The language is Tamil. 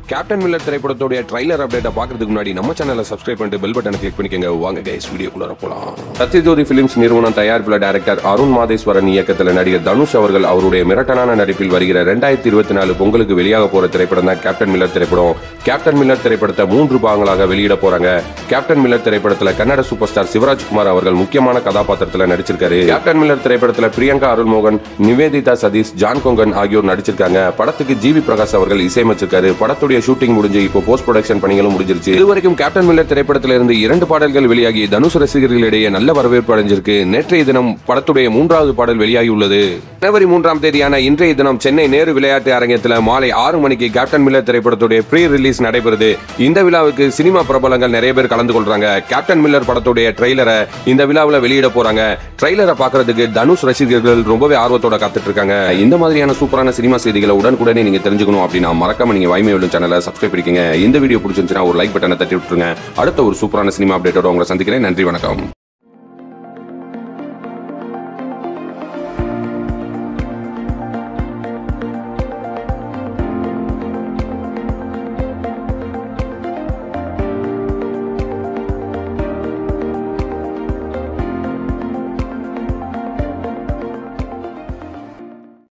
கேப்டன் மில்லர் திரைப்படத்துடைய ட்ரைலர் அப்டேட்டை பார்க்கறதுக்கு முன்னாடி நம்ம சேனலை சப்ஸ்கிரைப் பண்ணிட்டு பெல் பட்டனை கிளிக் பண்ணிக்கங்க வாங்க கைஸ் வீடியோக்குள்ள போலாம் சத்யஜோதி பிலிம்ஸ் நிறுவனம் தயாரிப்புல டைரக்டர் அருண் மாதேஸ்வரன் இயக்கத்தில் நடிகர் தனுஷ் அவர்கள் அவருடைய மிரட்டலான நடிப்பில் வருகிற ரெண்டாயிரத்தி இருபத்தி நாலு பொங்கலுக்கு வெளியாக போற திரைப்படம் தான் கேப்டன் மில்லர் திரைப்படம் கேப்டன் மில்லர் திரைப்படத்தை மூன்று பாகங்களாக வெளியிட போறாங்க கேப்டன் மில்லர் திரைப்படத்துல கன்னட சூப்பர் ஸ்டார் சிவராஜ்குமார் அவர்கள் முக்கியமான கதாபாத்திரத்துல நடிச்சிருக்காரு கேப்டன் மில்லர் திரைப்படத்துல பிரியங்கா அருள்மோகன் நிவேதிதா சதீஷ் ஜான் கொங்கன் ஆகியோர் நடிச்சிருக்காங்க படத்துக்கு ஜிவி பிரகாஷ் அவர்கள் இசையமைச்சிருக்காரு படத்துடைய ஷூட்டிங் முடிஞ்சு இப்போ போஸ்ட் ப்ரொடக்ஷன் பணிகளும் முடிஞ்சிருச்சு இதுவரைக்கும் கேப்டன் மில்லர் திரைப்படத்தில இருந்து இரண்டு பாடல்கள் வெளியாகி தனுஷ் ரசிகர்களிடையே நல்ல வரவேற்பு அடைஞ்சிருக்கு நேற்றைய தினம் படத்துடைய மூன்றாவது பாடல் வெளியாகி உள்ளது ஜனவரி மூன்றாம் தேதியான இன்றைய தினம் சென்னை நேரு விளையாட்டு அரங்கத்தில் மாலை ஆறு மணிக்கு கேப்டன் மில்லர் திரைப்படத்துடைய ப்ரீ ரிலீஸ் நடைபெறுது இந்த விழாவுக்கு சினிமா பிரபலங்கள் நிறைய பேர் கலந்து கொள்றாங்க கேப்டன் மில்லர் படத்துடைய ட்ரெய்லரை இந்த விழாவில் வெளியிட போறாங்க ட்ரெய்லரை பார்க்கறதுக்கு தனுஷ் ரசிகர்கள் ரொம்பவே ஆர்வத்தோட காத்துட்டு இருக்காங்க இந்த மாதிரியான சூப்பரான சினிமா செய்திகளை உடனுக்குடனே நீங்க தெரிஞ்சுக்கணும் அப்படின்னா மறக்காம நீங்க வாய்மை வெல்லும் சேனலை சப்ஸ்கிரைப் பண்ணிக்கங்க இந்த வீடியோ பிடிச்சிருந்துச்சுன்னா ஒரு லைக் பட்டனை தட்டி விட்டுருங்க அடுத்த ஒரு சூப்பரான சினிமா அப்டேட்டோட உங்களை சந்திக்கிறேன் நன்றி வணக்கம்